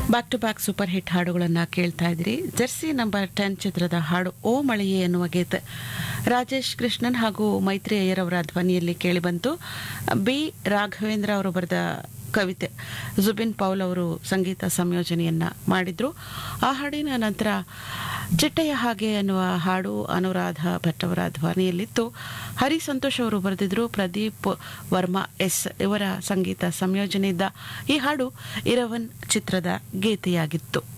back to back super hit ಹಾಡುಗಳನ್ನು ಕೇಳ್ತಾ ಇದ್ದೀರಿ ಜರ್ಸಿ ನಂಬರ್ ಟೆನ್ ಚಿತ್ರದ ಹಾಡು ಓ ಮಳೆಯೇ ಎನ್ನುವ ಗೀತೆ ರಾಜೇಶ್ ಕೃಷ್ಣನ್ ಹಾಗೂ ಮೈತ್ರಿ ಅಯ್ಯರ್ ಅವರ ಧ್ವನಿಯಲ್ಲಿ ಕೇಳಿಬಂತು ಬಿ ರಾಘವೇಂದ್ರ ಅವರು ಬರೆದ ಕವಿತೆ ಜುಬಿನ್ ಪೌಲ್ ಅವರು ಸಂಗೀತ ಸಂಯೋಜನೆಯನ್ನ ಮಾಡಿದ್ರು ಆ ಹಾಡಿನ ನಂತರ ಚಿಟ್ಟೆಯ ಹಾಗೆ ಅನ್ನುವ ಹಾಡು ಅನುರಾಧ ಭಟ್ ಅವರ ಧ್ವನಿಯಲ್ಲಿತ್ತು ಹರಿ ಸಂತೋಷ್ ಅವರು ಬರೆದಿದ್ರು ಪ್ರದೀಪ್ ವರ್ಮಾ ಎಸ್ ಇವರ ಸಂಗೀತ ಸಂಯೋಜನೆ ಇದ್ದ ಈ ಹಾಡು ಇರವನ್ ಚಿತ್ರದ ಗೀತೆಯಾಗಿತ್ತು